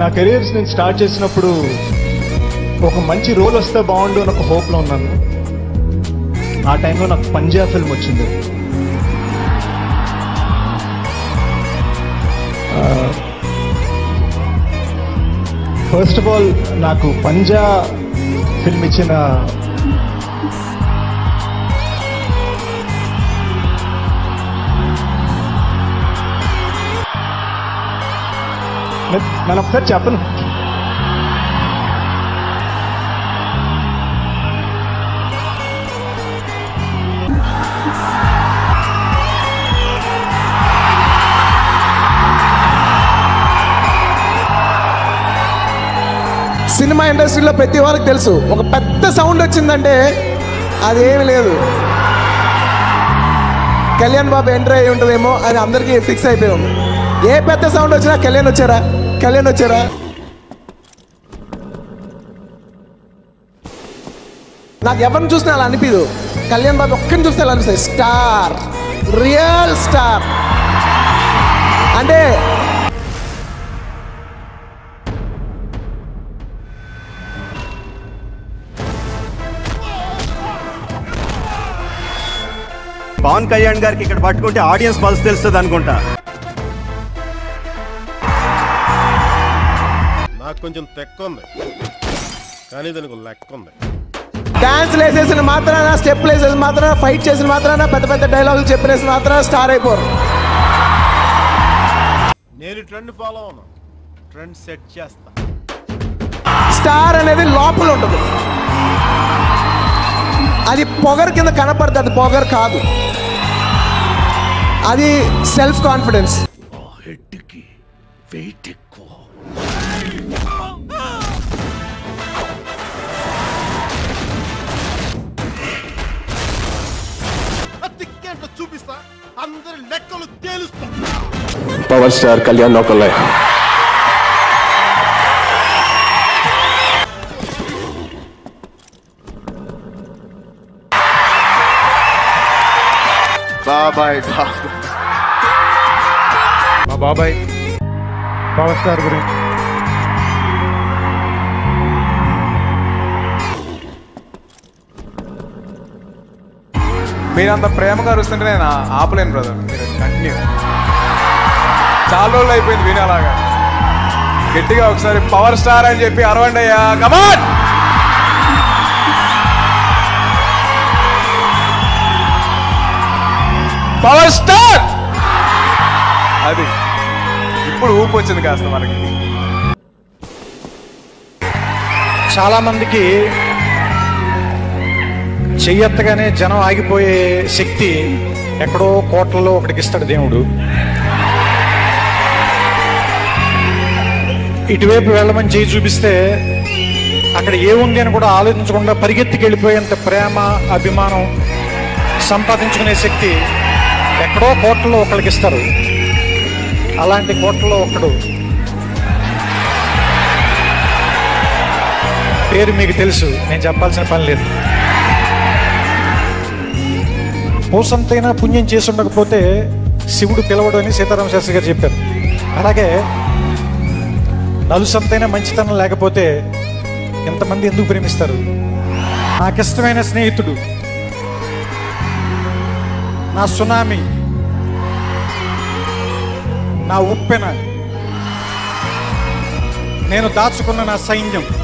నా కెరీర్స్ నేను స్టార్ట్ చేసినప్పుడు ఒక మంచి రోల్ వస్తే బాగుండు అని ఒక హోప్లో ఉన్నాను ఆ టైంలో నాకు పంజాబ్ ఫిల్మ్ వచ్చింది ఫస్ట్ ఆఫ్ ఆల్ నాకు పంజా ఫిల్మ్ ఇచ్చిన నేను ఒకసారి చెప్పను సినిమా ఇండస్ట్రీలో ప్రతి వాళ్ళకి తెలుసు ఒక పెద్ద సౌండ్ వచ్చిందంటే అదేమి లేదు కళ్యాణ్ బాబు ఎంటర్ అయి ఉంటుందేమో అని అందరికీ ఫిక్స్ అయిపోయి ఉంది ఏ పెద్ద సౌండ్ వచ్చినా కళ్యాణ్ వచ్చారా కళ్యాణ్ వచ్చారా నాకు ఎవరిని చూసినా అలా అనిపించదు కళ్యాణ్ బాబు ఒక్కరిని చూస్తే అలా అనిపిస్తుంది స్టార్ రియల్ స్టార్ అంటే పవన్ కళ్యాణ్ గారికి ఇక్కడ పట్టుకుంటే ఆడియన్స్ పల్స్ తెలుస్తుంది అనుకుంటా నాకు కొంచెం తెక్క ఉంది కానీ దానికి లెక్క ఉంది డాన్స్ వేసేసిన మాత్రాన స్టెప్ వేసేసిన మాత్రాన ఫైట్ చేసిన మాత్రాన పెద్ద పెద్ద డైలాగులు చెప్పినేసిన మాత్రాన స్టార్ అయిపోరు నేను ట్రెండ్ ఫాలో అవును ట్రెండ్ సెట్ చేస్తా స్టార్ అనేది లోపల ఉంటుంది అది పొగర్ కింద కనపడుతుంది అది పొగర్ కాదు అది సెల్ఫ్ కాన్ఫిడెన్స్ తిక్కేంటో చూపిస్తా అందరి లెక్కలు తేలుస్తా పవర్ స్టార్ కళ్యాణ్ ఒకళ్ళే బాబాయ్ మా బాబాయ్ పవర్ స్టార్ గురించి మీరంత ప్రేమగా అరుస్తుంటే నేను ఆపలేను బ్రదర్ మీరు కంటిన్యూ చాలా రోజులు అయిపోయింది వినేలాగా గట్టిగా ఒకసారి పవర్ స్టార్ అని చెప్పి అరవండి అయ్యా కమాన్ పవర్ స్టార్ అది ఇప్పుడు ఊపు వచ్చింది కాస్త మనకి చాలా మందికి చెయ్యెత్తగానే జనం ఆగిపోయే శక్తి ఎక్కడో కోట్లలో ఒకటికి ఇస్తాడు దేవుడు ఇటువైపు వెళ్ళమని చేయి చూపిస్తే అక్కడ ఏముంది అని కూడా ఆలోచించకుండా పరిగెత్తికి వెళ్ళిపోయేంత ప్రేమ అభిమానం సంపాదించుకునే శక్తి ఎక్కడో కోట్లలో ఒకరికి ఇస్తారు అలాంటి కోట్లలో ఒకడు పేరు మీకు తెలుసు నేను చెప్పాల్సిన పని లేదు పూసంతైనా పుణ్యం చేసి ఉండకపోతే శివుడు పిలవడు అని సీతారామ శాస్త్రి గారు చెప్పారు అలాగే నలుసంతైనా మంచితనం లేకపోతే ఎంతమంది ఎందుకు ప్రేమిస్తారు నాకిష్టమైన స్నేహితుడు నా సునామీ నా ఉప్పెన నేను దాచుకున్న నా సైన్యం